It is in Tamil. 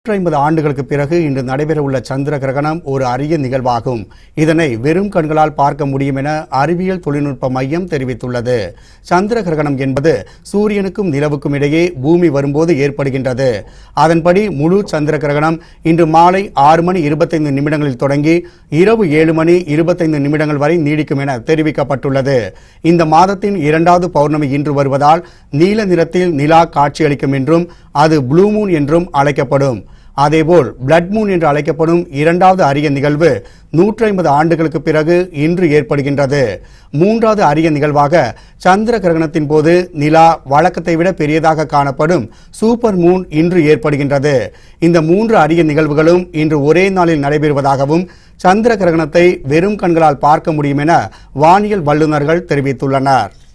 ஐம்பது ஆண்டுகளுக்கு பிறகு இன்று நடைபெறவுள்ள சந்திர கிரகணம் ஒரு அரிய நிகழ்வாகும் இதனை வெறும் கண்களால் பார்க்க முடியும் என அறிவியல் தொழில்நுட்ப மையம் தெரிவித்துள்ளது சந்திர கிரகணம் என்பது சூரியனுக்கும் நிலவுக்கும் இடையே பூமி வரும்போது ஏற்படுகின்றது அதன்படி முழு சந்திர கிரகணம் இன்று மாலை ஆறு மணி இருபத்தைந்து நிமிடங்களில் தொடங்கி இரவு ஏழு மணி இருபத்தைந்து நிமிடங்கள் வரை நீடிக்கும் என தெரிவிக்கப்பட்டுள்ளது இந்த மாதத்தின் இரண்டாவது பௌர்ணமி இன்று வருவதால் நீல நிறத்தில் நிலா காட்சியளிக்கும் என்றும் அது ப்ளூ மூன் என்றும் அழைக்கப்படும் அதேபோல் பிளட் மூன் என்று அழைக்கப்படும் இரண்டாவது அரிய நிகழ்வு நூற்றி ஐம்பது ஆண்டுகளுக்கு பிறகு இன்று ஏற்படுகின்றது மூன்றாவது அரிய நிகழ்வாக சந்திர கிரகணத்தின் போது நிலா வழக்கத்தை விட பெரியதாக காணப்படும் சூப்பர் மூன் இன்று ஏற்படுகின்றது இந்த மூன்று அரிய நிகழ்வுகளும் இன்று ஒரே நாளில் நடைபெறுவதாகவும் சந்திர கிரகணத்தை வெறும் கண்களால் பார்க்க முடியும் என வானியல் வல்லுநர்கள் தெரிவித்துள்ளனர்